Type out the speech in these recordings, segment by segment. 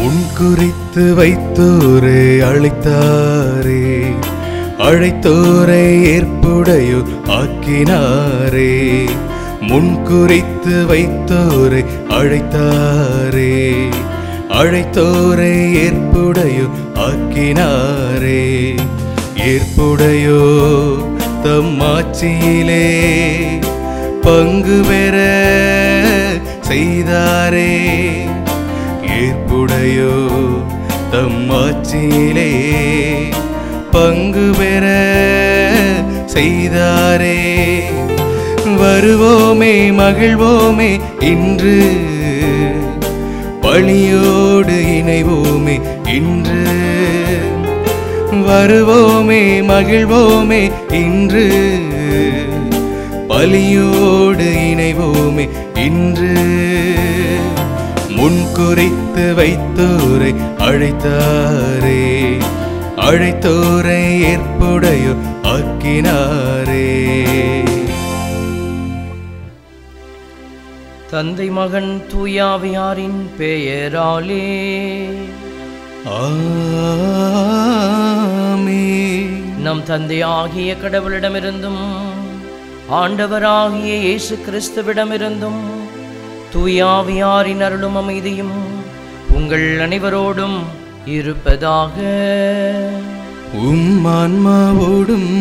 முன்குறித்து வைத்தோரை அழைத்தாரே அழைத்தோரை ஏற்புடையோ ஆக்கினாரே முன்குறித்து வைத்தோரை அழைத்தாரே அழைத்தோரை ஏற்புடையோ ஆக்கினாரே ஏற்புடையோ தம் ஆட்சியிலே பங்கு பெற செய்தாரே ஏற்புடையோ தம் ஆட்சியிலே பங்கு பெற செய்தாரே வருவோமே மகிழ்வோமே இன்று பழியோடு இணைவோமே இன்று வருவோமே மகிழ்வோமே இன்று பலியோடு இணைவோமே இன்று முன்குறித்து வைத்தோரை அழைத்தாரே அழைத்தோரை ஏற்புடையோ ஆக்கினாரே தந்தை மகன் தூயாவியாரின் பெயராலே ஆமென். நம் தந்தையாகிய கடவுளிடமிருந்தும் ஆண்டவராகிய இயேசு கிறிஸ்துவிடமிருந்தும் தூயாவியாரின் அருளும் அமைதியும் உங்கள் அனைவரோடும் இருப்பதாக உம் ஆன்மாவோடும்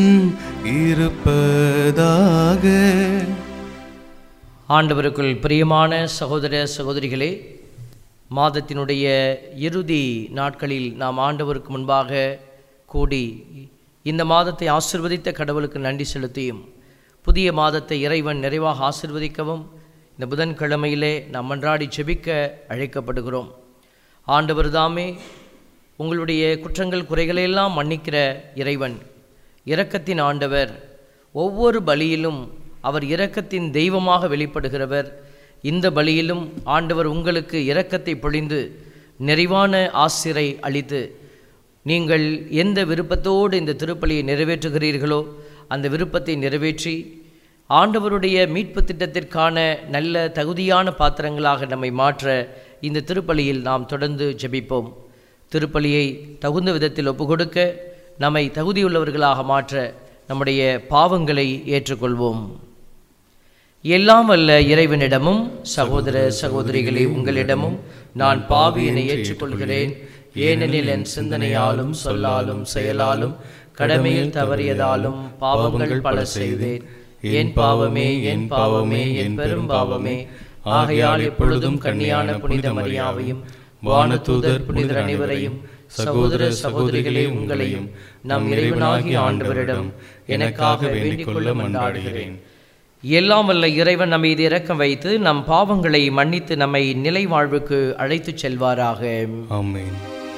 இருப்பதாக ஆண்டவருக்குள் பிரியமான சகோதர சகோதரிகளே மாதத்தினுடைய இறுதி நாட்களில் நாம் ஆண்டவருக்கு முன்பாக கூடி இந்த மாதத்தை ஆசிர்வதித்த கடவுளுக்கு நன்றி செலுத்தியும் புதிய மாதத்தை இறைவன் நிறைவாக ஆசிர்வதிக்கவும் இந்த புதன்கிழமையிலே நாம் மன்றாடி ஜெபிக்க அழைக்கப்படுகிறோம் ஆண்டவர் தாமே உங்களுடைய குற்றங்கள் குறைகளையெல்லாம் மன்னிக்கிற இறைவன் இரக்கத்தின் ஆண்டவர் ஒவ்வொரு பலியிலும் அவர் இரக்கத்தின் தெய்வமாக வெளிப்படுகிறவர் இந்த பலியிலும் ஆண்டவர் உங்களுக்கு இரக்கத்தை பொழிந்து நிறைவான ஆசிரை அளித்து நீங்கள் எந்த விருப்பத்தோடு இந்த திருப்பலியை நிறைவேற்றுகிறீர்களோ அந்த விருப்பத்தை நிறைவேற்றி ஆண்டவருடைய மீட்பு திட்டத்திற்கான நல்ல தகுதியான பாத்திரங்களாக நம்மை மாற்ற இந்த திருப்பலியில் நாம் தொடர்ந்து ஜெபிப்போம் திருப்பலியை தகுந்த விதத்தில் ஒப்புக்கொடுக்க நம்மை தகுதியுள்ளவர்களாக மாற்ற நம்முடைய பாவங்களை ஏற்றுக்கொள்வோம் எல்லாம் வல்ல இறைவனிடமும் சகோதர சகோதரிகளே உங்களிடமும் நான் பாவியனை ஏற்றுக்கொள்கிறேன் ஏனெனில் என் சிந்தனையாலும் சொல்லாலும் செயலாலும் கடமையில் தவறியதாலும் பாவங்கள் பல செய்தேன் என் பாவமே என் பாவமே என் பெரும் பாவமே ஆகையால் எப்பொழுதும் கன்னியான புனித மரியாவையும் வானதூதர் புனிதர் அனைவரையும் சகோதர சகோதரிகளே உங்களையும் நம் இறைவனாகிய ஆண்டவரிடம் எனக்காக வேண்டிக் கொள்ள மன்றாடுகிறேன் எல்லாம் வல்ல இறைவன் நம்மை இது இரக்கம் வைத்து நம் பாவங்களை மன்னித்து நம்மை நிலை வாழ்வுக்கு அழைத்துச் செல்வாராக ஆமென்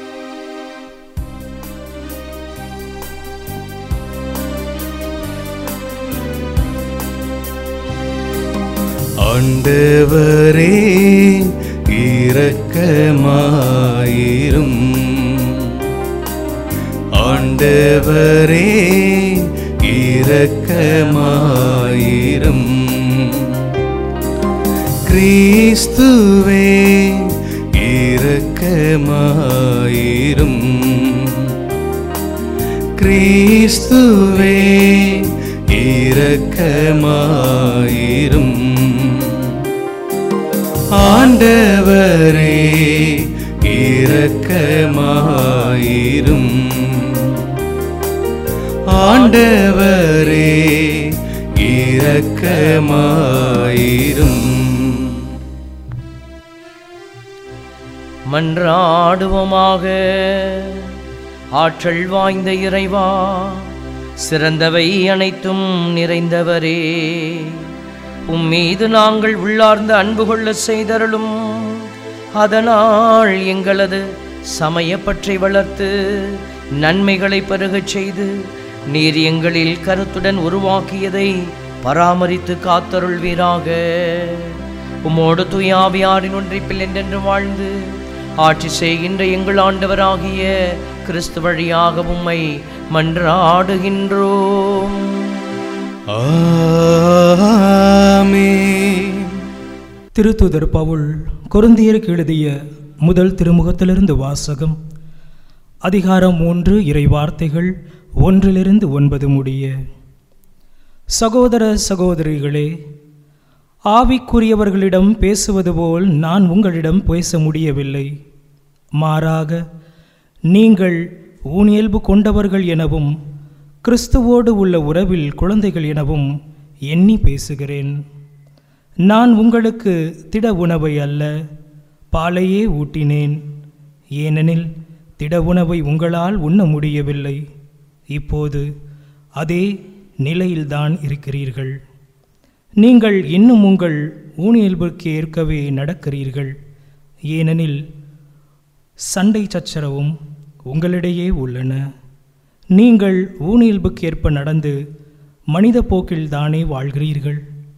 ஆண்டவரே இரக்கமாயிரும் ஆண்டவரே இரக்கமாயிரும் கிறிஸ்துவே இரக்கமாயிரும் கிறிஸ்துவே இரக்கமாயிரும் ஆண்டவரே இரக்கமாயிரும் ஆண்டவரே இரக்கமாயிரும் மன்றாடுவோமாக ஆற்றல் வாய்ந்த இறைவா சிறந்தவை அனைத்தும் நிறைந்தவரே உம்மீது நாங்கள் உள்ளார்ந்த அன்பு கொள்ள செய்தருளும் அதனால் எங்களது சமயப்பற்றை வளர்த்து நன்மைகளை பெருகச் செய்து நீர் எங்களில் கருத்துடன் உருவாக்கியதை பராமரித்து காத்தருள்வீராக உம்மோடு துயாவியாரின் ஒன்றிப்பில் என்றென்று வாழ்ந்து ஆட்சி செய்கின்ற எங்கள் ஆண்டவராகிய கிறிஸ்து வழியாக உம்மை மன்றாடுகின்றோம் ஆமென் திருத்துதர் பவுல் கொருந்தியருக்கு எழுதிய முதல் திருமுகத்திலிருந்து வாசகம் அதிகாரம் மூன்று இறை வார்த்தைகள் ஒன்றிலிருந்து ஒன்பது முடிய சகோதர சகோதரிகளே ஆவிக்குரியவர்களிடம் பேசுவது போல் நான் உங்களிடம் பேச முடியவில்லை மாறாக நீங்கள் ஊனியல்பு கொண்டவர்கள் எனவும் கிறிஸ்துவோடு உள்ள உறவில் குழந்தைகள் எனவும் எண்ணி பேசுகிறேன் நான் உங்களுக்கு திட உணவை அல்ல பாலையே ஊட்டினேன் ஏனெனில் திட உணவை உங்களால் உண்ண முடியவில்லை இப்போது அதே நிலையில்தான் இருக்கிறீர்கள் நீங்கள் இன்னும் உங்கள் ஊனியல்புக்கு ஏற்கவே நடக்கிறீர்கள் ஏனெனில் சண்டை சச்சரவும் உங்களிடையே உள்ளன நீங்கள் ஊனியல்புக்கு ஏற்ப நடந்து மனித போக்கில்தானே வாழ்கிறீர்கள்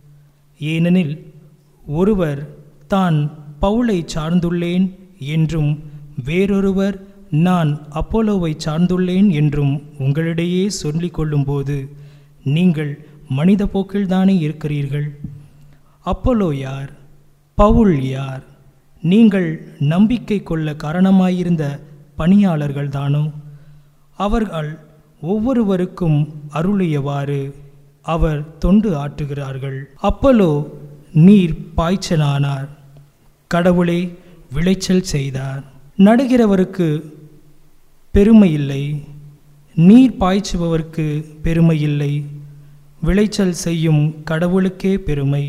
ஏனெனில் ஒருவர் தான் பவுலை சார்ந்துள்ளேன் என்றும் வேறொருவர் நான் அப்போலோவை சார்ந்துள்ளேன் என்றும் உங்களிடையே சொல்லிக் கொள்ளும்போது நீங்கள் மனித போக்கில்தானே இருக்கிறீர்கள் அப்போலோ யார் பவுல் யார் நீங்கள் நம்பிக்கை கொள்ள காரணமாயிருந்த பணியாளர்கள் தானோ அவர்கள் ஒவ்வொருவருக்கும் அருளியவாறு அவர் தொண்டு ஆற்றுகிறார்கள் அப்பலோ நீர் பாய்ச்சலானார் கடவுளே விளைச்சல் செய்தார் நடுகிறவருக்கு பெருமை இல்லை நீர் பாய்ச்சுபவருக்கு பெருமை இல்லை விளைச்சல் செய்யும் கடவுளுக்கே பெருமை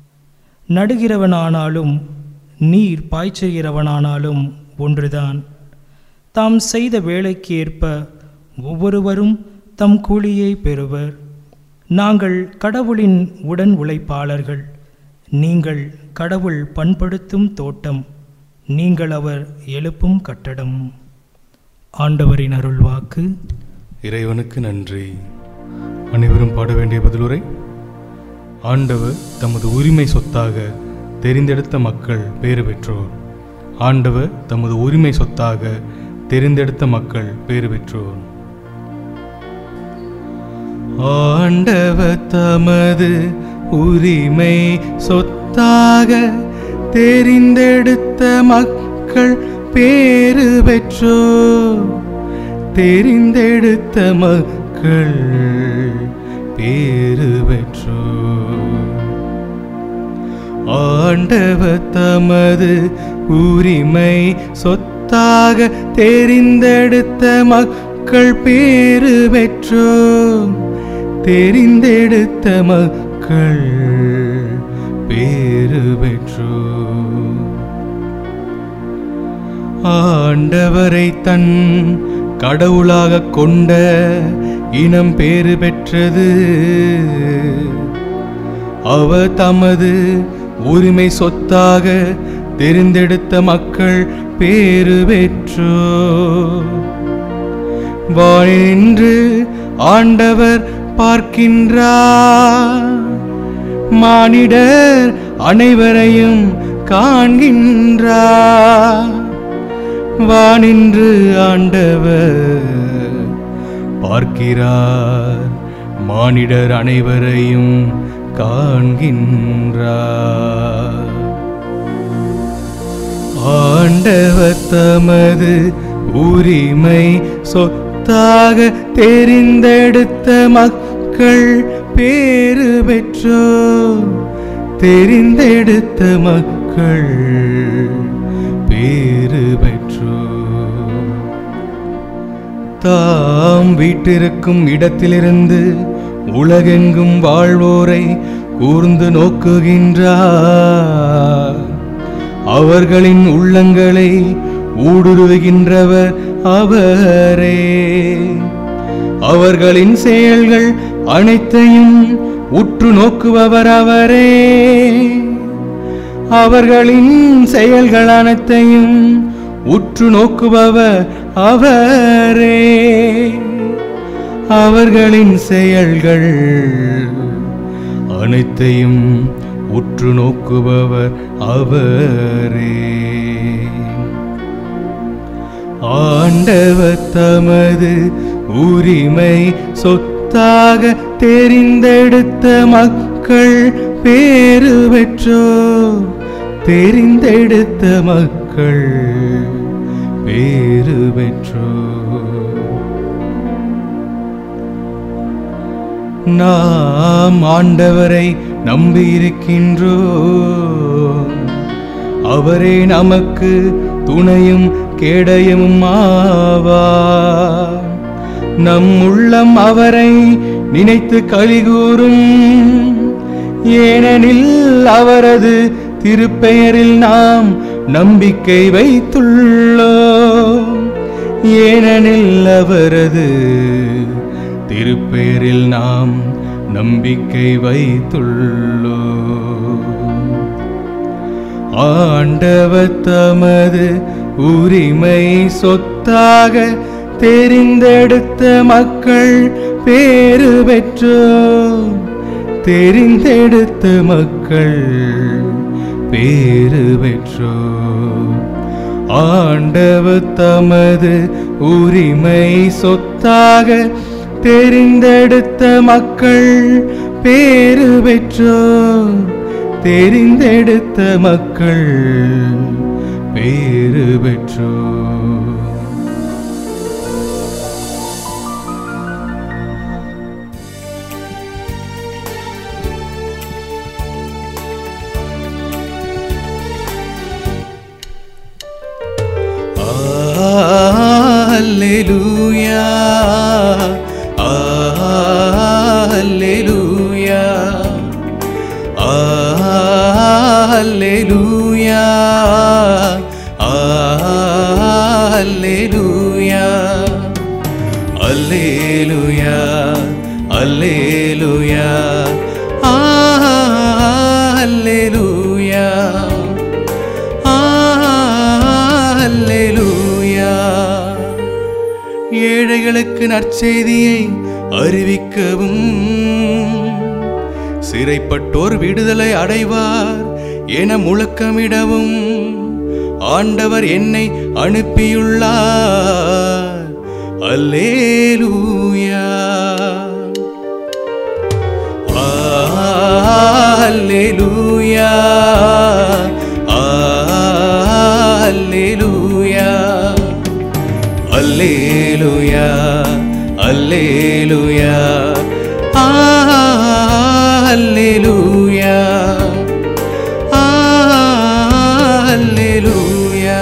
நடுகிறவனானாலும் நீர் பாய்ச்சுகிறவனானாலும் ஒன்றுதான் தாம் செய்த வேலைக்கு ஏற்ப ஒவ்வொருவரும் தம் கூலியை பெறுவர் நாங்கள் கடவுளின் உடன் உழைப்பாளர்கள் நீங்கள் கடவுள் பண்படுத்தும் தோட்டம் நீங்கள் அவர் எழுப்பும் கட்டடம் ஆண்டவரின் அருள்வாக்கு இறைவனுக்கு நன்றி அனைவரும் பாட வேண்டிய பதிலுரை ஆண்டவர் தமது உரிமை சொத்தாக தெரிந்தெடுத்த மக்கள் பேறு பெற்றோர் ஆண்டவர் தமது உரிமை சொத்தாக தெரிந்தெடுத்த மக்கள் பேறு பெற்றோர் ஆண்டவர் தமது உரிமை சொத்தாக தெரிந்தெடுத்த மக்கள் பேறு பெற்றோர் தெரிந்தெடுத்த மக்கள் பேறு பெற்றோர் ஆண்டவர் தமது உரிமை சொத்தாக தெரிந்தெடுத்த மக்கள் பேறு பெற்றோர் தெரிந்தெடுத்த மக்கள் பேறு பெற்றோர் ஆண்டவரை தன் கடவுளாக கொண்ட இனம் பேறு பெற்றது அவர் தமது உரிமை சொத்தாக தெரிந்தெடுத்த மக்கள் பேறு பெற்றோ வாழின்று ஆண்டவர் பார்க்கின்றார் மானிடர் அனைவரையும் காண்கின்றார் வானின்று ஆண்டவர் பார்க்கிறார் மானிடர் அனைவரையும் காண்கின்றார் ஆண்டவர் தமது உரிமை சொத்தாக தெரிந்தெடுத்த மக்கள் பேறு பெற்றோர் தெரிந்தெடுத்த மக்கள் பேறு பெற்றோர் தாம் வீட்டிருக்கும் இடத்திலிருந்து உலகெங்கும் வாழ்வோரை கூர்ந்து நோக்குகின்றார் அவர்களின் உள்ளங்களை ஊடுருவுகின்றவர் அவரே அவர்களின் செயல்கள் அனைத்தையும் உற்று நோக்குபவர் அவரே அவர்களின் செயல்கள் அனைத்தையும் உற்று நோக்குபவர் அவரே அவர்களின் செயல்கள் அனைத்தையும் உற்று நோக்குபவர் அவரே ஆண்டவர் தமது உரிமை சொத்தாக தெரிந்தெடுத்த மக்கள் பேறு பெற்றோர் தெரிந்தெடுத்த மக்கள் மக்கள் பேறு பெற்றோர் நாம் ஆண்டவரை நம்பியிருக்கின்றோம் அவரே நமக்கு துணையும் கேடயமும் ஆவார் நம் உள்ளம் அவரை நினைத்து கலிகூறும் ஏனெனில் அவரது திருப்பெயரில் நாம் நம்பிக்கை வைத்துள்ளோம் ஏனெனில் அவரது திருப்பெயரில் நாம் நம்பிக்கை வைத்துள்ளோம் ஆண்டவர் தமது உரிமை சொத்தாக தெரிந்தெடுத்த மக்கள் பேறு பெற்றோர் தெரிந்தெடுத்த மக்கள் பேறு பெற்றோர் ஆண்டவர் தமது உரிமை சொத்தாக தெரிந்தெடுத்த மக்கள் பேறு பெற்றோர் தெரிந்தெடுத்த மக்கள் பேறு பெற்றோர் Alleluia. Alleluia. Alleluia. Alleluia. Alleluia. Alleluia. Alleluia. அல்லேலூயா ஏழைகளுக்கு நற்செய்தியை அறிவிக்கவும் சிறைப்பட்டோர் விடுதலை அடைவார் என முழக்கமிடவும் ஆண்டவர் என்னை அனுப்பியுள்ளார் அல்லேலூயா Alleluia. Alleluia. Alleluia. Alleluia. Alleluia. Alleluia.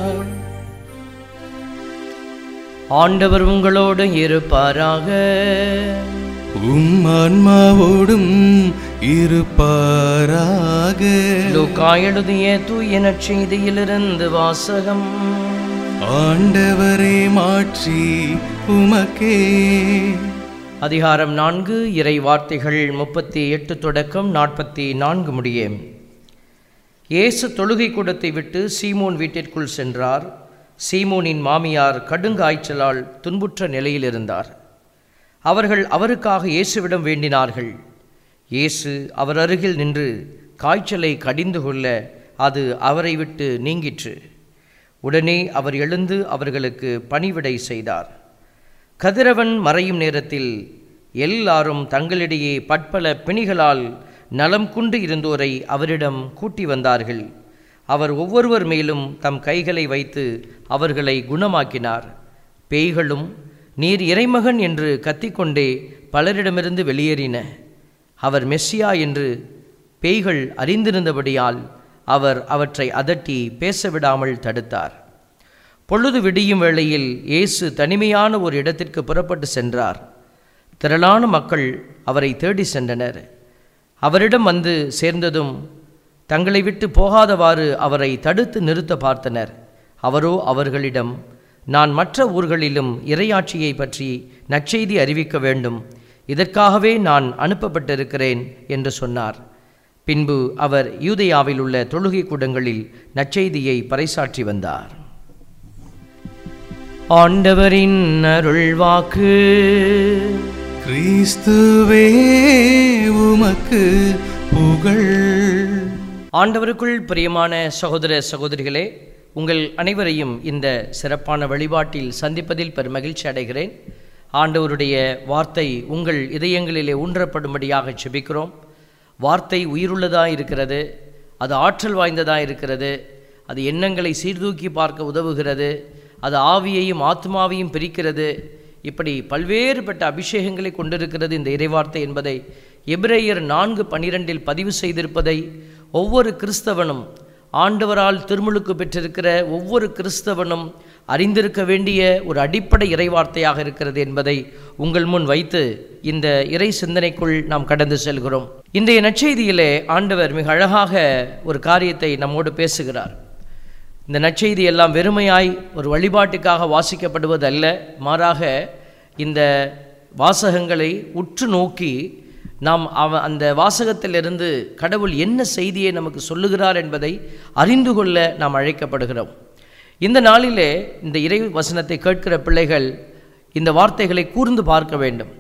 ஆண்டவர் உங்களோடு இருப்பாராக உம் ஆன்மாவோடும் இருப்பாராக லூக்கா எழுதிய தூய நற்செய்தியிலிருந்து வாசகம் ஆண்டவரே மாற்றி உமக்கே அதிகாரம் நான்கு இறை வார்த்தைகள் முப்பத்தி எட்டு தொடக்கம் நாற்பத்தி நான்கு முடிய இயேசு தொழுகை கூடத்தை விட்டு சீமோன் வீட்டிற்குள் சென்றார் சீமோனின் மாமியார் கடுங்காய்ச்சலால் துன்புற்ற நிலையில் இருந்தார் அவர்கள் அவருக்காக இயேசுவிடம் வேண்டினார்கள் இயேசு அவர் அருகில் நின்று காய்ச்சலை கடிந்து கொள்ள அது அவரை விட்டு நீங்கிற்று உடனே அவர் எழுந்து அவர்களுக்கு பணிவிடை செய்தார் கதிரவன் மறையும் நேரத்தில் எல்லாரும் தங்களிடையே பற்பல பிணிகளால் நலம் குண்டு இருந்தோரை அவரிடம் கூட்டி வந்தார்கள் அவர் ஒவ்வொருவர் மேலும் தம் கைகளை வைத்து அவர்களை குணமாக்கினார் பேய்களும் நீர் இறைமகன் என்று கத்திக்கொண்டே பலரிடமிருந்து வெளியேறின அவர் மெஸ்ஸியா என்று பேய்கள் அறிந்திருந்தபடியால் அவர் அவற்றை அதட்டி பேசவிடாமல் தடுத்தார் பொழுது விடியும் வேளையில் இயேசு தனிமையான ஒரு இடத்திற்கு புறப்பட்டு சென்றார் திரளான மக்கள் அவரை தேடி சென்றனர் அவரிடம் வந்து சேர்ந்ததும் தங்களை விட்டு போகாதவாறு அவரை தடுத்து நிறுத்த பார்த்தனர் அவரோ அவர்களிடம் நான் மற்ற ஊர்களிலும் இறையாட்சியை பற்றி நற்செய்தி அறிவிக்க வேண்டும் இதற்காகவே நான் அனுப்பப்பட்டிருக்கிறேன் என்று சொன்னார் பின்பு அவர் யூதேயாவில் உள்ள தொழுகை கூடங்களில் நற்செய்தியை பறைசாற்றி வந்தார் ஆண்டவரின் அருள்வாக்கு கிறிஸ்துவே உமக்கு புகழ் ஆண்டவருக்குள் பிரியமான சகோதர சகோதரிகளே உங்கள் அனைவரையும் இந்த சிறப்பான வழிபாட்டில் சந்திப்பதில் பெரும் மகிழ்ச்சி அடைகிறேன் ஆண்டவருடைய வார்த்தை உங்கள் இதயங்களிலே ஊன்றப்படும்படியாக செபிக்கிறோம் வார்த்தை உயிருள்ளதாக இருக்கிறது அது ஆற்றல் வாய்ந்ததாக இருக்கிறது அது எண்ணங்களை சீர்தூக்கி பார்க்க உதவுகிறது அது ஆவியையும் ஆத்மாவையும் பிரிக்கிறது இப்படி பல்வேறுபட்ட அபிஷேகங்களை கொண்டிருக்கிறது இந்த இறைவார்த்தை என்பதை எபிரேயர் நான்கு பனிரெண்டில் பதிவு செய்திருப்பதை ஒவ்வொரு கிறிஸ்தவனும் ஆண்டவரால் திருமுழுக்கு பெற்றிருக்கிற ஒவ்வொரு கிறிஸ்தவனும் அறிந்திருக்க வேண்டிய ஒரு அடிப்படை இறைவார்த்தையாக இருக்கிறது என்பதை உங்கள் முன் வைத்து இந்த இறை சிந்தனைக்குள் நாம் கடந்து செல்கிறோம் இன்றைய நற்செய்தியிலே ஆண்டவர் மிக அழகாக ஒரு காரியத்தை நம்மோடு பேசுகிறார் இந்த நற்செய்தி எல்லாம் வெறுமையாய் ஒரு வழிபாட்டுக்காக வாசிக்கப்படுவது அல்ல மாறாக இந்த வாசகங்களை உற்று நோக்கி நாம் அவ அந்த வாசகத்திலிருந்து கடவுள் என்ன செய்தியை நமக்கு சொல்லுகிறார் என்பதை அறிந்து கொள்ள நாம் அழைக்கப்படுகிறோம் இந்த நாளிலே இந்த இறை வசனத்தை கேட்கிற பிள்ளைகள் இந்த வார்த்தைகளை கூர்ந்து பார்க்க வேண்டும்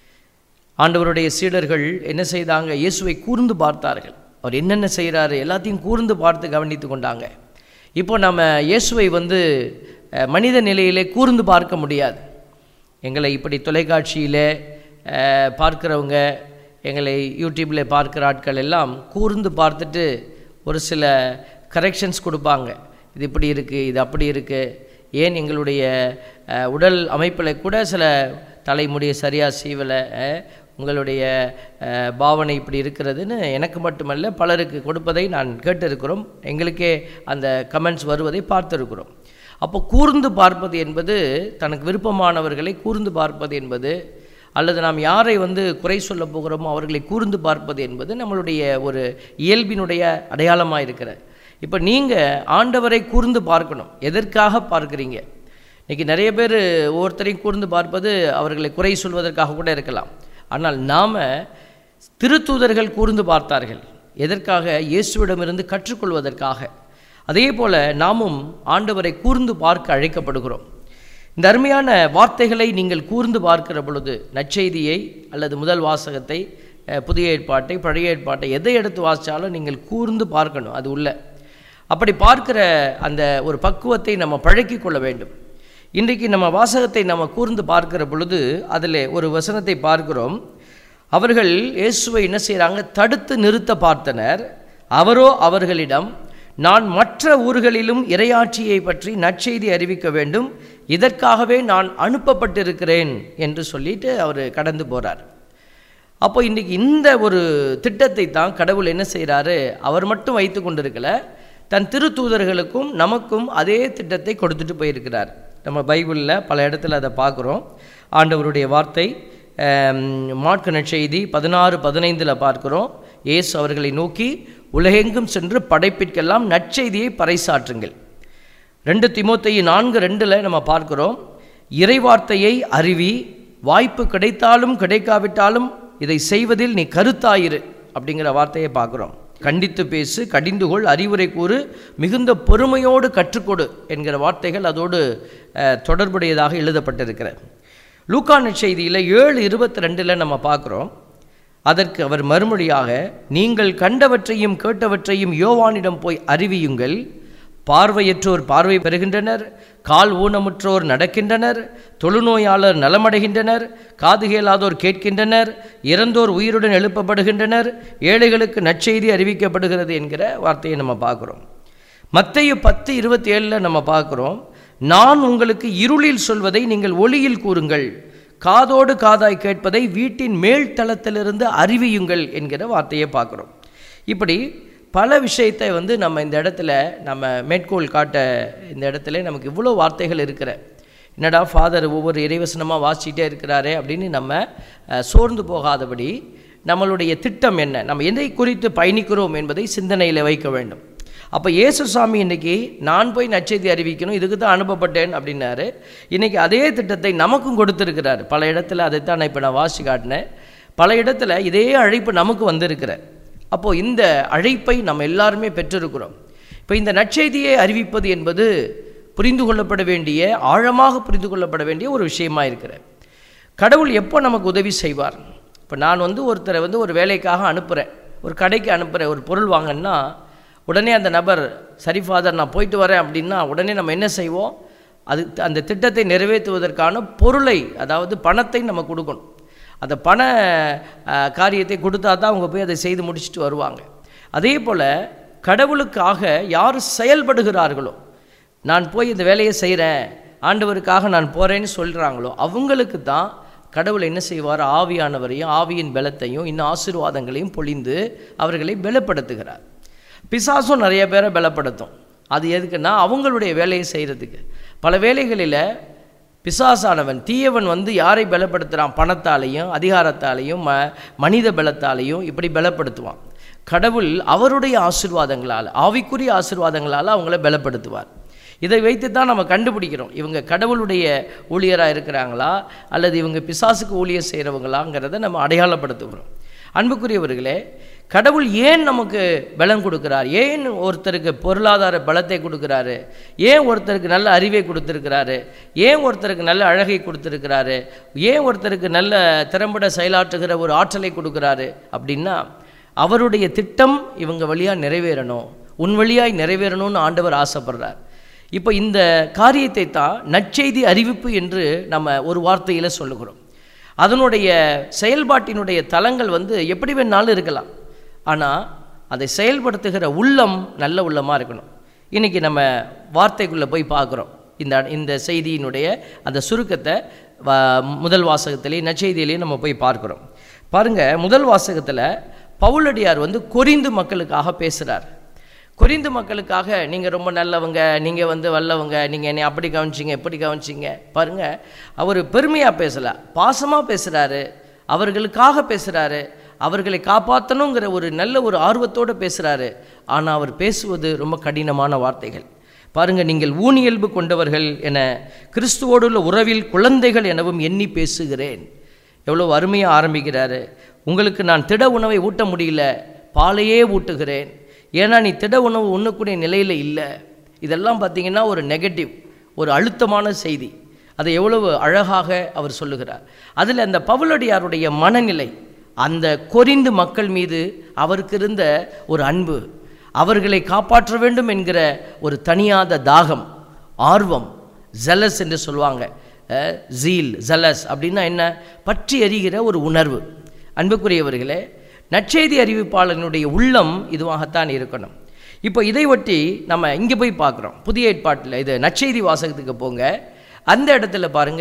ஆண்டவருடைய சீடர்கள் என்ன செய்தாங்க இயேசுவை கூர்ந்து பார்த்தார்கள் அவர் என்னென்ன செய்கிறாரு எல்லாத்தையும் கூர்ந்து பார்த்து கவனித்து கொண்டாங்க இப்போ நம்ம இயேசுவை வந்து அஹ், மனித நிலையிலே கூர்ந்து பார்க்க முடியாது எங்களை இப்படி தொலைக்காட்சியில் பார்க்குறவங்க எங்களை யூடியூப்பில் பார்க்குற ஆட்கள் எல்லாம் கூர்ந்து பார்த்துட்டு ஒரு சில கரெக்ஷன்ஸ் கொடுப்பாங்க இது இப்படி இருக்குது இது அப்படி இருக்குது ஏன் எங்களுடைய அஹ், உடல் அமைப்பில் கூட சில தலைமுடியை சரியாக சீவலை அஹ், உங்களுடைய அஹ், பாவனை இப்படி இருக்கிறதுன்னு எனக்கு மட்டுமல்ல பலருக்கு கொடுப்பதை நான் கேட்டிருக்கிறோம் எங்களுக்கே அந்த கமெண்ட்ஸ் வருவதை பார்த்திருக்கிறோம் அப்போ கூர்ந்து பார்ப்பது என்பது தனக்கு விருப்பமானவர்களை கூர்ந்து பார்ப்பது என்பது அல்லது நாம் யாரை வந்து குறை சொல்ல போகிறோமோ அவர்களை கூர்ந்து பார்ப்பது என்பது நம்மளுடைய ஒரு இயல்பினுடைய அடையாளமாக இருக்கிற இப்போ நீங்கள் ஆண்டவரை கூர்ந்து பார்க்கணும் எதற்காக பார்க்குறீங்க இன்றைக்கி நிறைய பேர் ஒவ்வொருத்தரையும் கூர்ந்து பார்ப்பது அவர்களை குறை சொல்வதற்காக கூட இருக்கலாம் ஆனால் நாம் திருத்தூதர்கள் கூர்ந்து பார்த்தார்கள் எதற்காக இயேசுவிடமிருந்து கற்றுக்கொள்வதற்காக அதே போல் நாமும் ஆண்டவரை கூர்ந்து பார்க்க அழைக்கப்படுகிறோம் இந்த அருமையான வார்த்தைகளை நீங்கள் கூர்ந்து பார்க்கிற பொழுது நற்செய்தியை அல்லது முதல் வாசகத்தை அஹ், புதிய ஏற்பாட்டை பழைய ஏற்பாட்டை எதை எடுத்து வாசித்தாலும் நீங்கள் கூர்ந்து பார்க்கணும் அது உள்ள அப்படி பார்க்கிற அந்த ஒரு பக்குவத்தை நம்ம பழக்கிக் கொள்ள வேண்டும் இன்றைக்கு நம்ம வாசகத்தை நம்ம கூர்ந்து பார்க்கிற பொழுது அதில் ஒரு வசனத்தை பார்க்கிறோம் அவர்கள் இயேசுவை என்ன செய்கிறாங்க தடுத்து நிறுத்த பார்த்தனர் அவரோ அவர்களிடம் நான் மற்ற ஊர்களிலும் இறையாட்சியை பற்றி நற்செய்தி அறிவிக்க வேண்டும் இதற்காகவே நான் அனுப்பப்பட்டிருக்கிறேன் என்று சொல்லிட்டு அவர் கடந்து போகிறார் அப்போ இன்றைக்கி இந்த ஒரு திட்டத்தை தான் கடவுள் என்ன செய்கிறாரு அவர் மட்டும் வைத்து கொண்டிருக்கல தன் திருத்தூதர்களுக்கும் நமக்கும் அதே திட்டத்தை கொடுத்துட்டு போயிருக்கிறார் நம்ம பைபிளில் பல இடத்துல அதை பார்க்குறோம் ஆண்டவருடைய வார்த்தை ஆம், மாற்கு நற்செய்தி பதினாறு பதினைந்தில் பார்க்கிறோம் இயேசு அவர்களை நோக்கி உலகெங்கும் சென்று படைப்பிற்கெல்லாம் நற்செய்தியை பறைசாற்றுங்கள் ரெண்டு திமோத்தேயு நான்கு ரெண்டில் நம்ம பார்க்கிறோம் இறைவார்த்தையை அறிவி வாய்ப்பு கிடைத்தாலும் கிடைக்காவிட்டாலும் இதை செய்வதில் நீ கருத்தாயிரு அப்படிங்கிற வார்த்தையை பார்க்குறோம் கண்டித்து பேசு கடிந்துகொள் அறிவுரை கூறு மிகுந்த பொறுமையோடு கற்றுக்கொடு என்கிற வார்த்தைகள் அதோடு அஹ், தொடர்புடையதாக எழுதப்பட்டிருக்கிறது லூக்கா நற்செய்தியில் ஏழு இருபத்தி ரெண்டில் நம்ம பார்க்குறோம் அதற்கு அவர் மறுமொழியாக நீங்கள் கண்டவற்றையும் கேட்டவற்றையும் யோவானிடம் போய் அறிவியுங்கள் பார்வையற்றோர் பார்வை பெறுகின்றனர் கால் ஊனமுற்றோர் நடக்கின்றனர் தொழுநோயாளர் நலமடைகின்றனர் காது கேளாதோர் கேட்கின்றனர் இறந்தோர் உயிருடன் எழுப்பப்படுகின்றனர் ஏழைகளுக்கு நற்செய்தி அறிவிக்கப்படுகிறது என்கிற வார்த்தையை நம்ம பார்க்குறோம் மத்தேயு பத்து இருபத்தி ஏழில் நம்ம பார்க்குறோம் நான் உங்களுக்கு இருளில் சொல்வதை நீங்கள் ஒளியில் கூறுங்கள் காதோடு காதாய் கேட்பதை வீட்டின் மேல் தளத்திலிருந்து அறிவியுங்கள் என்கிற வார்த்தையை பார்க்குறோம் இப்படி பல விஷயத்தை வந்து நம்ம இந்த இடத்துல நம்ம மேற்கோள் காட்ட இந்த இடத்துல நமக்கு இவ்வளோ வார்த்தைகள் இருக்கிற என்னடா ஃபாதர் ஒவ்வொரு இறைவசனமாக வாசிச்சிட்டே இருக்கிறாரே அப்படின்னு நம்ம அஹ், சோர்ந்து போகாதபடி நம்மளுடைய திட்டம் என்ன நம்ம எதை குறித்து பயணிக்கிறோம் என்பதை சிந்தனையில் வைக்க வேண்டும் அப்போ இயேசுசாமி இன்னைக்கு நான் போய் நற்செய்தி அறிவிக்கணும் இதுக்கு தான் அனுப்பப்பட்டேன் அப்படின்னாரு இன்னைக்கு அதே திட்டத்தை நமக்கும் கொடுத்துருக்கிறார் பல இடத்துல அதைத்தான் நான் இப்போ நான் வாசி காட்டினேன் பல இடத்துல இதே அழைப்பு நமக்கு வந்திருக்கிற அப்போது இந்த அழைப்பை நம்ம எல்லாருமே பெற்றிருக்கிறோம் இப்போ இந்த நற்செய்தியை அறிவிப்பது என்பது புரிந்து கொள்ளப்பட வேண்டிய ஆழமாக புரிந்து கொள்ளப்பட வேண்டிய ஒரு விஷயமா இருக்கிற கடவுள் எப்போ நமக்கு உதவி செய்வார் இப்போ நான் வந்து ஒருத்தரை வந்து ஒரு வேலைக்காக அனுப்புகிறேன் ஒரு கடைக்கு அனுப்புகிறேன் ஒரு பொருள் வாங்கன்னா உடனே அந்த நபர் சரி ஃபாதர் நான் போயிட்டு வரேன் அப்படின்னா உடனே நம்ம என்ன செய்வோம் அது அந்த திட்டத்தை நிறைவேற்றுவதற்கான பொருளை அதாவது பணத்தை நம்ம கொடுக்கணும் அந்த பண அஹ், காரியத்தை கொடுத்தா தான் அவங்க போய் அதை செய்து முடிச்சுட்டு வருவாங்க அதே போல் கடவுளுக்காக யார் செயல்படுகிறார்களோ நான் போய் இந்த வேலையை செய்கிறேன் ஆண்டவருக்காக நான் போகிறேன்னு சொல்கிறாங்களோ அவங்களுக்கு தான் கடவுள் என்ன செய்வார் ஆவியானவரையும் ஆவியின் பலத்தையும் இன்னும் ஆசீர்வாதங்களையும் பொழிந்து அவர்களை பலப்படுத்துகிறார் பிசாசும் நிறைய பேரை பலப்படுத்தும் அது எதுக்குன்னா அவங்களுடைய வேலையை செய்கிறதுக்கு பல வேலைகளில் பிசாசானவன் தீயவன் வந்து யாரை பலப்படுத்துகிறான் பணத்தாலையும் அதிகாரத்தாலையும் ம மனித பலத்தாலையும் இப்படி பலப்படுத்துவான் கடவுள் அவருடைய ஆசீர்வாதங்களால் ஆவிக்குரிய ஆசீர்வாதங்களால் அவங்கள பலப்படுத்துவார் இதை வைத்து தான் நம்ம கண்டுபிடிக்கிறோம் இவங்க கடவுளுடைய ஊழியராக இருக்கிறாங்களா அல்லது இவங்க பிசாசுக்கு ஊழியர் செய்கிறவங்களாங்கிறத நம்ம அடையாளப்படுத்துகிறோம் அன்புக்குரியவர்களே கடவுள் ஏன் நமக்கு பலம் கொடுக்கிறார் ஏன் ஒருத்தருக்கு பொருளாதார பலத்தை கொடுக்கிறாரு ஏன் ஒருத்தருக்கு நல்ல அறிவை கொடுத்துருக்கிறாரு ஏன் ஒருத்தருக்கு நல்ல அழகை கொடுத்துருக்கிறாரு ஏன் ஒருத்தருக்கு நல்ல திறம்பட செயலாற்றுகிற ஒரு ஆற்றலை கொடுக்கிறாரு அப்படின்னா அவருடைய திட்டம் இவங்க வழியாக நிறைவேறணும் உன் வழியாய் நிறைவேறணும்னு ஆண்டவர் ஆசைப்படுறார் இப்போ இந்த காரியத்தை தான் நற்செய்தி அறிவிப்பு என்று நம்ம ஒரு வார்த்தையில் சொல்லுகிறோம் அதனுடைய செயல்பாட்டினுடைய தலங்கள் வந்து எப்படி வேணாலும் இருக்கலாம் ஆனால் அதை செயல்படுத்துகிற உள்ளம் நல்ல உள்ளமாக இருக்கணும் இன்றைக்கி நம்ம வார்த்தைக்குள்ளே போய் பார்க்குறோம் இந்த இந்த செய்தியினுடைய அந்த சுருக்கத்தை வ- முதல் வாசகத்திலே நற்செய்தியிலேயே நம்ம போய் பார்க்குறோம் பாருங்கள் முதல் வாசகத்தில் பவுலடியார் வந்து கொரிந்து மக்களுக்காக பேசுகிறார் கொரிந்து மக்களுக்காக நீங்கள் ரொம்ப நல்லவங்க நீங்கள் வந்து வல்லவங்க நீங்கள் என்னை அப்படி கவனிச்சிங்க இப்படி கவனிச்சிங்க பாருங்கள் அவர் பெருமையாக பேசலை பாசமாக பேசுகிறாரு அவர்களுக்காக பேசுகிறாரு அவர்களை காப்பாற்றணுங்கிற ஒரு நல்ல ஒரு ஆர்வத்தோடு பேசுகிறாரு ஆனால் அவர் பேசுவது ரொம்ப கடினமான வார்த்தைகள் பாருங்க நீங்கள் ஊனியல்பு கொண்டவர்கள் என கிறிஸ்துவோடுள்ள உறவில் குழந்தைகள் எனவும் எண்ணி பேசுகிறேன் எவ்வளோ அருமையாக ஆரம்பிக்கிறாரு உங்களுக்கு நான் திட உணவை ஊட்ட முடியல பாலையே ஊட்டுகிறேன் ஏன்னா நீ திட உணவு உண்ணக்கூடிய நிலையில் இல்லை இதெல்லாம் பார்த்தீங்கன்னா ஒரு நெகட்டிவ் ஒரு அழுத்தமான செய்தி அதை எவ்வளவு அழகாக அவர் சொல்லுகிறார் அதில் அந்த பவுலடியாருடைய மனநிலை அந்த கொரிந்து மக்கள் மீது அவருக்கு இருந்த ஒரு அன்பு அவர்களை காப்பாற்ற வேண்டும் என்கிற ஒரு தனியாத தாகம் ஆர்வம் ஜலஸ் என்று சொல்லுவாங்க ஜீல் ஜலஸ் அப்படின்னா என்ன பற்றி எரிகிற ஒரு உணர்வு அன்புக்குரியவர்களே நற்செய்தி அறிவிப்பாளனுடைய உள்ளம் இதுவாகத்தான் இருக்கணும் இப்போ இதை ஒட்டி நம்ம இங்கே போய் பார்க்குறோம் புதிய ஏற்பாட்டில் இது நற்செய்தி வாசகத்துக்கு போங்க அந்த இடத்துல பாருங்க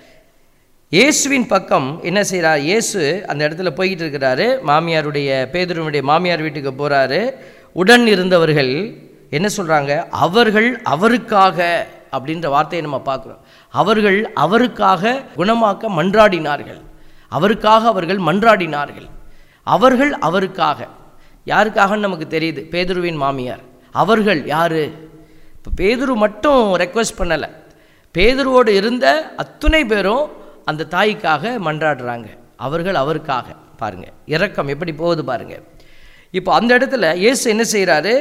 இயேசுவின் பக்கம் என்ன செய்கிறார் இயேசு அந்த இடத்துல போய்கிட்டு இருக்கிறாரு மாமியாருடைய பேதுருவனுடைய மாமியார் வீட்டுக்கு போகிறாரு உடன் இருந்தவர்கள் என்ன சொல்கிறாங்க அவர்கள் அவருக்காக அப்படின்ற வார்த்தையை நம்ம பார்க்குறோம் அவர்கள் அவருக்காக குணமாக்க மன்றாடினார்கள் அவருக்காக அவர்கள் மன்றாடினார்கள் அவர்கள் அவருக்காக யாருக்காகன்னு நமக்கு தெரியுது பேதுருவின் மாமியார் அவர்கள் யாரு இப்போ பேதுரு மட்டும் ரெக்வஸ்ட் பண்ணலை பேதுருவோடு இருந்த அத்துணை பேரும் அந்த தாய்க்காக மன்றாடுறாங்க அவர்கள் அவருக்காக பாருங்க இரக்கம் எப்படி போகுது பாருங்க இப்போ அந்த இடத்துல இயேசு என்ன செய்கிறாரு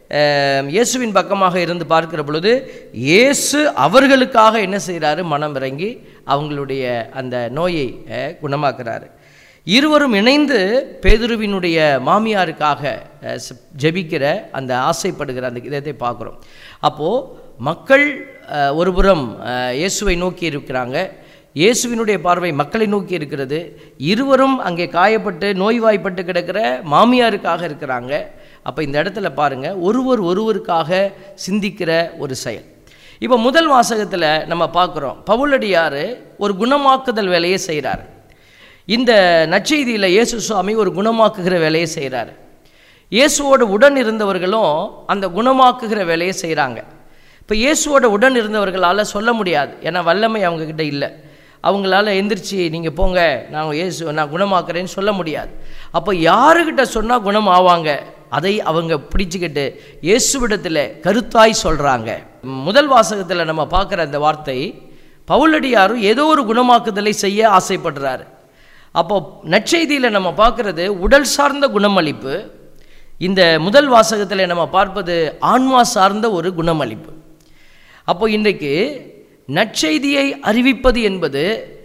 இயேசுவின் பக்கமாக இருந்து பார்க்கிற பொழுது இயேசு அவர்களுக்காக என்ன செய்கிறாரு மனம் இறங்கி அவங்களுடைய அந்த நோயை அஹ், குணமாக்குறாரு இருவரும் இணைந்து பேதுருவினுடைய மாமியாருக்காக அஹ், ஸ்- ஜெபிக்கிற அந்த ஆசைப்படுகிற அந்த இதத்தை பார்க்குறோம் அப்போது மக்கள் அஹ், ஒருபுறம் அஹ், இயேசுவை நோக்கி இருக்கிறாங்க இயேசுவினுடைய பார்வை மக்களை நோக்கி இருக்கிறது இருவரும் அங்கே காயப்பட்டு நோய்வாய்ப்பட்டு கிடக்கிற மாமியாருக்காக இருக்கிறாங்க அப்போ இந்த இடத்துல பாருங்க ஒருவர் ஒருவருக்காக சிந்திக்கிற ஒரு செயல் இப்போ முதல் வாசகத்தில் நம்ம பார்க்குறோம் பவுலடியார் ஒரு குணமாக்குதல் வேலையை செய்கிறார் இந்த நற்செய்தியில் இயேசு சுவாமி ஒரு குணமாக்குகிற வேலையை செய்கிறார் இயேசுவோடு உடன் இருந்தவர்களும் அந்த குணமாக்குகிற வேலையை செய்கிறாங்க இப்போ இயேசுவோட உடன் இருந்தவர்களால் சொல்ல முடியாது ஏன்னா வல்லமை அவங்கக்கிட்ட இல்லை அவங்களால எந்திரிச்சு நீங்கள் போங்க நான் இயேசு நான் குணமாக்குறேன்னு சொல்ல முடியாது அப்போ யாருக்கிட்ட சொன்னால் குணம் ஆவாங்க அதை அவங்க பிடிச்சுக்கிட்டு இயேசுவிடத்தில் கருத்தாய் சொல்கிறாங்க முதல் வாசகத்தில் நம்ம பார்க்குற அந்த வார்த்தை பவுலடியாரும் ஏதோ ஒரு குணமாக்குதலை செய்ய ஆசைப்படுறாரு அப்போ நற்செய்தியில் நம்ம பார்க்குறது உடல் சார்ந்த குணமளிப்பு இந்த முதல் வாசகத்தில் நம்ம பார்ப்பது ஆன்மா சார்ந்த ஒரு குணமளிப்பு அப்போ இன்றைக்கு நற்செய்தியை அறிவிப்பது என்பது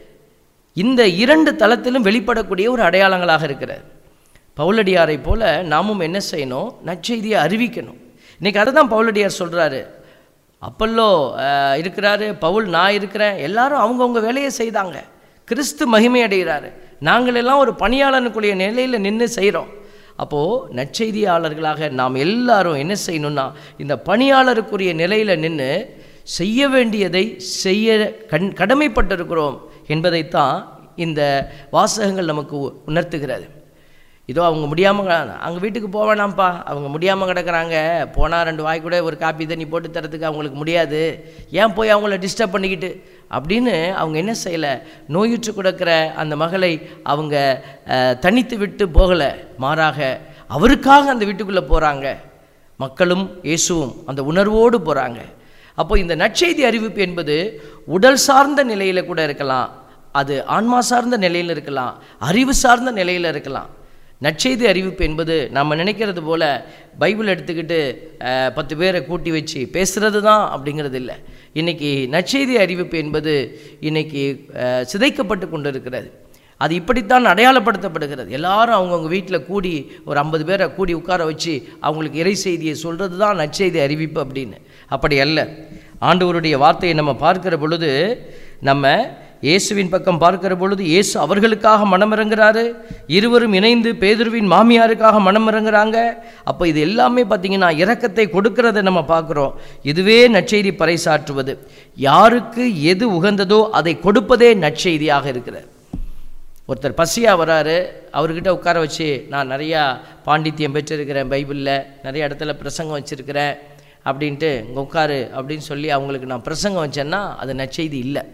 இந்த இரண்டு தளத்திலும் வெளிப்படக்கூடிய ஒரு அடையாளங்களாக இருக்கிறது பவுலடியாரை போல நாமும் என்ன செய்யணும் நற்செய்தியை அறிவிக்கணும் இன்னைக்கு அதை தான் பவுலடியார் சொல்கிறாரு அப்பல்லோ அஹ், இருக்கிறாரு பவுல் நான் இருக்கிறேன் எல்லாரும் அவங்கவுங்க வேலையை செய்தாங்க கிறிஸ்து மகிமை அடைகிறாரு நாங்கள் எல்லாம் ஒரு பணியாளனுக்குரிய நிலையில் நின்று செய்கிறோம் அப்போது நற்செய்தியாளர்களாக நாம் எல்லாரும் என்ன செய்யணும்னா இந்த பணியாளருக்குரிய நிலையில் நின்று செய்ய வேண்டியதை செய்ய கண் கடமைப்பட்டிருக்கிறோம் என்பதைத்தான் இந்த வாசகங்கள் நமக்கு உ- உணர்த்துகிறது இதோ அவங்க முடியாமல் அவங்க வீட்டுக்கு போக வேணாம்ப்பா அவங்க முடியாமல் கிடக்குறாங்க போனால் ரெண்டு வாய் கூட ஒரு காப்பி தண்ணி போட்டு தரத்துக்கு அவங்களுக்கு முடியாது ஏன் போய் அவங்கள டிஸ்டர்ப் பண்ணிக்கிட்டு அப்படின்னு அவங்க என்ன செய்யலை நோயுற்று கிடக்கிற அந்த மகளை அவங்க அஹ், தனித்து விட்டு போகலை மாறாக அவருக்காக அந்த வீட்டுக்குள்ளே போகிறாங்க மக்களும் இயேசுவும் அந்த உணர்வோடு போகிறாங்க அப்போ இந்த நற்செய்தி அறிவிப்பு என்பது உடல் சார்ந்த நிலையில் கூட இருக்கலாம் அது ஆன்மா சார்ந்த நிலையில் இருக்கலாம் அறிவு சார்ந்த நிலையில் இருக்கலாம் நற்செய்தி அறிவிப்பு என்பது நம்ம நினைக்கிறது போல பைபிள் எடுத்துக்கிட்டு அஹ், பத்து பேரை கூட்டி வச்சு பேசுறது தான் அப்படிங்கிறது இல்லை இன்னைக்கு நற்செய்தி அறிவிப்பு என்பது இன்னைக்கு அஹ், சிதைக்கப்பட்டு கொண்டு இருக்கிறது அது இப்படித்தான் அடையாளப்படுத்தப்படுகிறது எல்லாரும் அவங்கவுங்க வீட்டில் கூடி ஒரு ஐம்பது பேரை கூடி உட்கார வச்சு அவங்களுக்கு இறை செய்தியை சொல்கிறது தான் நற்செய்தி அறிவிப்பு அப்படின்னு அப்படி அல்ல ஆண்டவருடைய வார்த்தையை நம்ம பார்க்கிற பொழுது நம்ம இயேசுவின் பக்கம் பார்க்கிற பொழுது இயேசு அவர்களுக்காக மனமிறங்குறாரு இருவரும் இணைந்து பேதுருவின் மாமியாருக்காக மனமிறங்குறாங்க அப்போ இது எல்லாமே பார்த்தீங்கன்னா இரக்கத்தை கொடுக்கறதை நம்ம பார்க்குறோம் இதுவே நற்செய்தி பறைசாற்றுவது யாருக்கு எது உகந்ததோ அதை கொடுப்பதே நற்செய்தியாக இருக்கிறது ஒருத்தர் பசியாக வராரு அவர்கிட்ட உட்கார வச்சு நான் நிறையா பாண்டித்யம் பெற்றிருக்கிறேன் பைபிளில் நிறைய இடத்துல பிரசங்கம் வச்சுருக்கிறேன் அப்படின்ட்டு இங்கே உட்காரு அப்படின்னு சொல்லி அவங்களுக்கு நான் பிரசங்கம் வச்சேன்னா அது நற்செய்தி இல்லை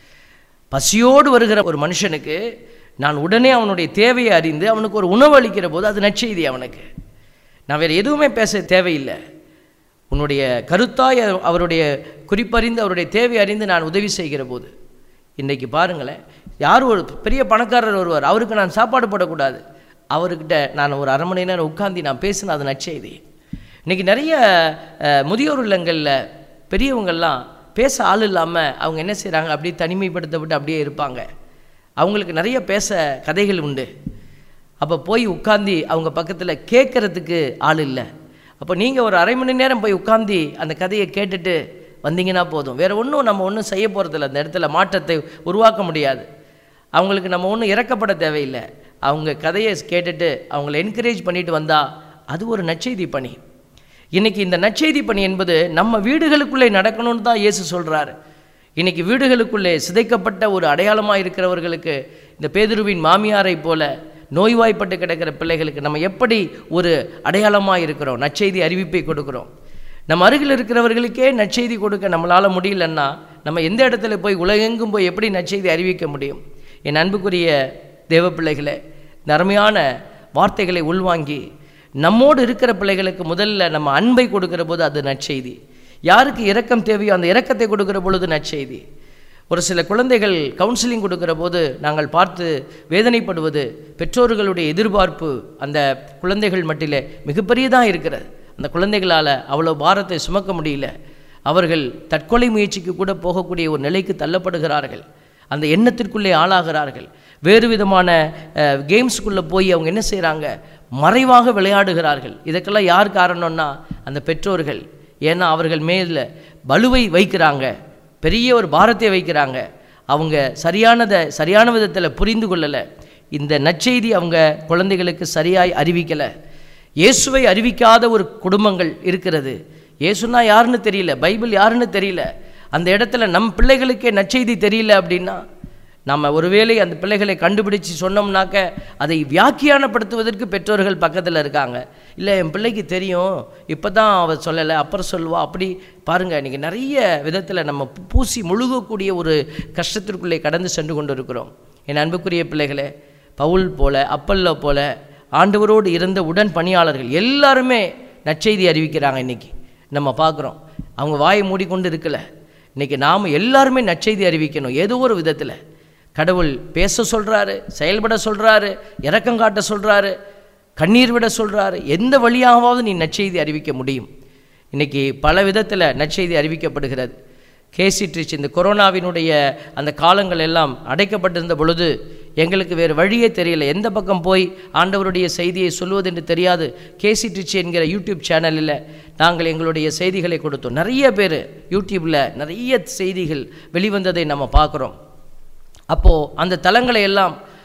பசியோடு வருகிற ஒரு மனுஷனுக்கு நான் உடனே அவனுடைய தேவையை அறிந்து அவனுக்கு ஒரு உணவு அளிக்கிற போது அது நற்செய்தி அவனுக்கு நான் வேறு எதுவுமே பேச தேவையில்லை உன்னுடைய கருத்தாய் அவருடைய குறிப்பறிந்து அவருடைய தேவை அறிந்து நான் உதவி செய்கிற போது இன்றைக்கி பாருங்களேன் யார் ஒரு பெரிய பணக்காரர் வருவார் அவருக்கு நான் சாப்பாடு போடக்கூடாது அவர்கிட்ட நான் ஒரு அரை மணி நேரம் உட்காந்து நான் பேசின அது நற்செய்தி இன்றைக்கி நிறைய அஹ், முதியோர் இல்லங்களில் பெரியவங்கள்லாம் பேச ஆள் இல்லாமல் அவங்க என்ன செய்கிறாங்க அப்படியே தனிமைப்படுத்தப்பட்டு அப்படியே இருப்பாங்க அவங்களுக்கு நிறைய பேச கதைகள் உண்டு அப்போ போய் உட்காந்து அவங்க பக்கத்தில் கேட்குறதுக்கு ஆள் இல்லை அப்போ நீங்கள் ஒரு அரை மணி நேரம் போய் உட்காந்து அந்த கதையை கேட்டுட்டு வந்தீங்கன்னா போதும் வேறு ஒன்றும் நம்ம ஒன்றும் செய்ய போகிறதில்ல அந்த இடத்துல மாற்றத்தை உருவாக்க முடியாது அவங்களுக்கு நம்ம ஒன்றும் இறக்கப்பட தேவையில்லை அவங்க கதையை கேட்டுட்டு அவங்கள என்கரேஜ் பண்ணிட்டு வந்தால் அது ஒரு நற்செய்தி பணி இன்னைக்கு இந்த நற்செய்தி பணி என்பது நம்ம வீடுகளுக்குள்ளே நடக்கணும்னு தான் இயேசு சொல்கிறாரு இன்னைக்கு வீடுகளுக்குள்ளே சிதைக்கப்பட்ட ஒரு அடையாளமாக இருக்கிறவர்களுக்கு இந்த பேதுருவின் மாமியாரை போல நோய்வாய்ப்பட்டு கிடக்கிற பிள்ளைகளுக்கு நம்ம எப்படி ஒரு அடையாளமாக இருக்கிறோம் நற்செய்தி அறிவிப்பை கொடுக்குறோம் நம்ம அருகில் இருக்கிறவர்களுக்கே நற்செய்தி கொடுக்க நம்மளால் முடியலன்னா நம்ம எந்த இடத்துல போய் உலகெங்கும் போய் எப்படி நற்செய்தி அறிவிக்க முடியும் என் அன்புக்குரிய தேவ பிள்ளைகளே இந்த அருமையான வார்த்தைகளை உள்வாங்கி நம்மோடு இருக்கிற பிள்ளைகளுக்கு முதல்ல நம்ம அன்பை கொடுக்கிற போது அது நற்செய்தி யாருக்கு இரக்கம் தேவையோ அந்த இரக்கத்தை கொடுக்கிற பொழுது நற்செய்தி ஒரு சில குழந்தைகள் கவுன்சிலிங் கொடுக்கிற போது நாங்கள் பார்த்து வேதனைப்படுவது பெற்றோர்களுடைய எதிர்பார்ப்பு அந்த குழந்தைகள் மட்டிலே மிகப்பெரியதாக இருக்கிறது அந்த குழந்தைகளால் அவ்வளோ பாரத்தை சுமக்க முடியல அவர்கள் தற்கொலை முயற்சிக்கு கூட போகக்கூடிய ஒரு நிலைக்கு தள்ளப்படுகிறார்கள் அந்த எண்ணத்திற்குள்ளே ஆளாகிறார்கள் வேறு விதமான கேம்ஸுக்குள்ளே போய் அவங்க என்ன செய்கிறாங்க மறைவாக விளையாடுகிறார்கள் இதுக்கெல்லாம் யார் காரணம்னா அந்த பெற்றோர்கள் ஏன்னா அவர்கள் மேல பலுவை வைக்கிறாங்க பெரிய ஒரு பாரத்தை வைக்கிறாங்க அவங்க சரியானதை சரியான விதத்தில் புரிந்து கொள்ளலை இந்த நற்செய்தி அவங்க குழந்தைகளுக்கு சரியாய் அறிவிக்கலை இயேசுவை அறிவிக்காத ஒரு குடும்பங்கள் இருக்கிறது இயேசுனா யாருன்னு தெரியல பைபிள் யாருன்னு தெரியல அந்த இடத்துல நம் பிள்ளைகளுக்கே நற்செய்தி தெரியல அப்படின்னா நம்ம ஒருவேளை அந்த பிள்ளைகளை கண்டுபிடிச்சு சொன்னோம்னாக்க அதை வியாக்கியானப்படுத்துவதற்கு பெற்றோர்கள் பக்கத்தில் இருக்காங்க இல்லை என் பிள்ளைக்கு தெரியும் இப்போ தான் அவ சொல்லலை அப்புறம் சொல்லுவா அப்படி பாருங்கள் இன்றைக்கி நிறைய விதத்தில் நம்ம பூ- பூசி முழுகக்கூடிய ஒரு கஷ்டத்திற்குள்ளே கடந்து சென்று கொண்டு இருக்கிறோம் என் அன்புக்குரிய பிள்ளைகளே பவுல் போல அப்பல்லோ போல ஆண்டவரோடு இருந்த உடன் பணியாளர்கள் எல்லாருமே நற்செய்தி அறிவிக்கிறாங்க இன்னைக்கு நம்ம பார்க்குறோம் அவங்க வாயை மூடிக்கொண்டு இருக்கல இன்னைக்கு நாம் எல்லாருமே நற்செய்தி அறிவிக்கணும் ஏதோ ஒரு விதத்தில் கடவுள் பேச சொல்கிறாரு செயல்பட சொல்கிறாரு இரக்கம் காட்ட சொல்கிறாரு கண்ணீர் விட சொல்கிறாரு எந்த வழியாகவாவது நீ நற்செய்தி அறிவிக்க முடியும் இன்னைக்கு பல விதத்தில் நற்செய்தி அறிவிக்கப்படுகிறது கேசிட்ரிச் இந்த கொரோனாவினுடைய அந்த காலங்கள் எல்லாம் அடைக்கப்பட்டிருந்த பொழுது எங்களுக்கு வேறு வழியே தெரியல எந்த பக்கம் போய் ஆண்டவருடைய செய்தியை சொல்வது என்று தெரியாது கேசிட்ரிச் என்கிற யூடியூப் சேனலில் நாங்கள் எங்களுடைய செய்திகளை கொடுத்தோம் நிறைய பேர் யூடியூப்பில் நிறைய செய்திகள் வெளிவந்ததை நம்ம பார்க்குறோம் அப்போது அந்த தலங்களை எல்லாம்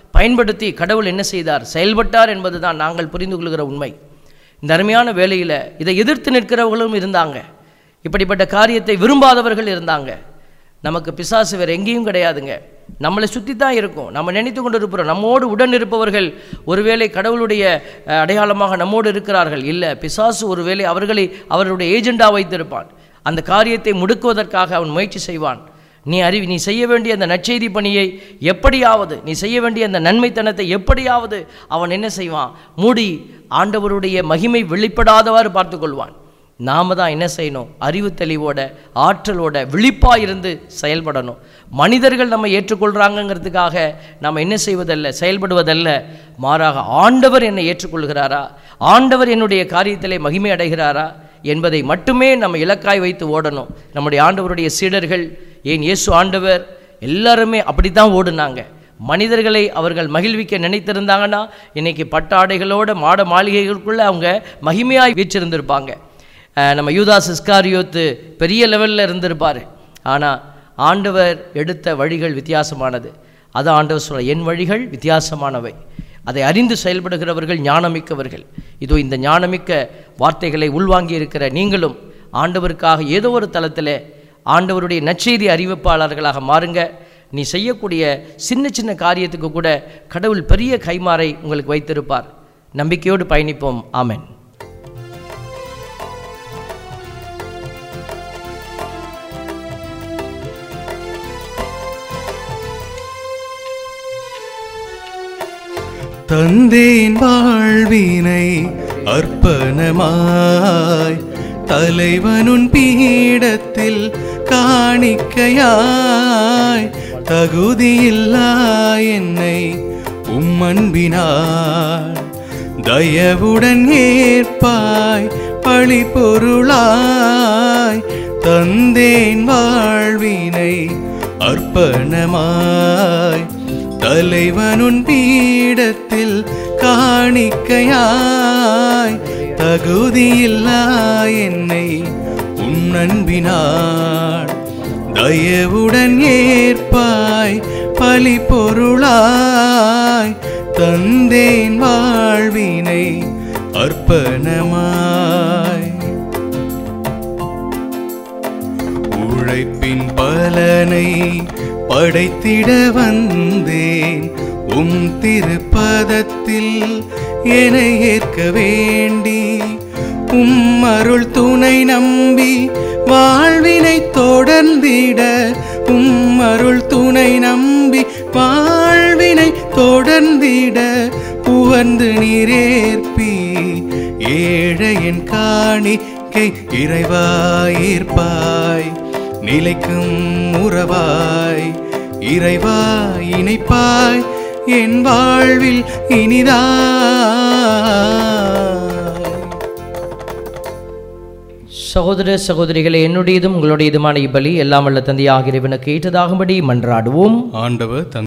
பயன்படுத்தி கடவுள் என்ன செய்தார் செயல்பட்டார் என்பதுதான் நாங்கள் புரிந்து கொள்கிற உண்மை இந்த அருமையான வேளையில் இதை எதிர்த்து நிற்கிறவர்களும் இருந்தாங்க இப்படிப்பட்ட காரியத்தை விரும்பாதவர்கள் இருந்தாங்க நமக்கு பிசாசு வேறு எங்கேயும் கிடையாதுங்க நம்மளை சுற்றி தான் இருக்கும் நம்ம நினைத்து கொண்டு இருப்போம் நம்மோடு உடன் இருப்பவர்கள் ஒருவேளை கடவுளுடைய அஹ், அடையாளமாக நம்மோடு இருக்கிறார்கள் இல்லை பிசாசு ஒருவேளை அவர்களை அவருடைய ஏஜெண்டா வைத்திருப்பான் அந்த காரியத்தை முடுக்குவதற்காக அவன் முயற்சி செய்வான் நீ அறிவி நீ செய்ய வேண்டிய அந்த நற்செய்தி பணியை எப்படியாவது நீ செய்ய வேண்டிய அந்த நன்மைத்தனத்தை எப்படியாவது அவன் என்ன செய்வான் மூடி ஆண்டவருடைய மகிமை வெளிப்படாதவாறு பார்த்துக்கொள்வான் நாம தான் என்ன செய்யணும் அறிவு தெளிவோட ஆற்றலோட விழிப்பாக இருந்து செயல்படணும் மனிதர்கள் நம்ம ஏற்றுக்கொள்கிறாங்கங்கிறதுக்காக நாம் என்ன செய்வதல்ல செயல்படுவதல்ல மாறாக ஆண்டவர் என்னை ஏற்றுக்கொள்கிறாரா ஆண்டவர் என்னுடைய காரியத்திலே மகிமை அடைகிறாரா என்பதை மட்டுமே நம்ம இலக்காய் வைத்து ஓடணும் நம்முடைய ஆண்டவருடைய சீடர்கள் ஏன் இயேசு ஆண்டவர் எல்லாருமே அப்படி தான் ஓடுனாங்க மனிதர்களை அவர்கள் மகிழ்விக்க நினைத்திருந்தாங்கன்னா இன்னைக்கு பட்டாடைகளோட மாட மாளிகைகளுக்குள்ள அவங்க மகிமையாய் வீச்சிருந்திருப்பாங்க அஹ் நம்ம யூதாஸ் இஸ்காரியோத்து பெரிய லெவலில் இருந்திருப்பார் ஆனால் ஆண்டவர் எடுத்த வழிகள் வித்தியாசமானது அதான் ஆண்டவர் சொல்ல என் வழிகள் வித்தியாசமானவை அதை அறிந்து செயல்படுகிறவர்கள் ஞானமிக்கவர்கள் இதோ இந்த ஞானமிக்க வார்த்தைகளை உள்வாங்கி இருக்கிற நீங்களும் ஆண்டவருக்காக ஏதோ ஒரு தளத்தில் ஆண்டவருடைய நற்செய்தி அறிவிப்பாளர்களாக மாறுங்க நீ செய்யக்கூடிய சின்ன சின்ன காரியத்துக்கு கூட கடவுள் பெரிய கைமாறை உங்களுக்கு வைத்திருப்பார் நம்பிக்கையோடு பயணிப்போம் ஆமென் தந்தேன் வாழ்வினை அர்ப்பணமாய் தலைவனுன் பீடத்தில் காணிக்கையாய் தகுதியில்லா என்னை உம்மன்பினாய் தயவுடன் ஏற்பாய் பழி பொருளாய் தந்தேன் வாழ்வினை அர்ப்பணமாய் தலைவனுன் பீடத்தில் காணிக்கையாய் தகுதியில்லா என்னை உன் அன்பினாள் தயவுடன் ஏற்பாய் பலி பொருளாய் தந்தேன் வாழ்வினை அர்ப்பணமாய் உழைப்பின் பலனை படைத்திட வந்தேன் உம் திருப்பதத்தில் என ஏற்க வேண்டி உம் அருள் துணை நம்பி வாழ்வினை தொடர்ந்திட உம் அருள் துணை நம்பி வாழ்வினை தொடர்ந்திட உவந்து நீரேற்பி ஏழையின் காணிக்கை இறைவாயிர்ப்பாய் நிலைக்கும் உறவாய் இறைவா இணைப்பாய் என் வாழ்வில் இனிதாய் சகோதர சகோதரிகளே என்னுடையதும் உங்களுடையதுமான இப்பலி எல்லாம் வல்ல தந்தையாக இறைவனுக்கு ஏற்றதாகும்படி மன்றாடுவோம் ஆண்டவர் தன்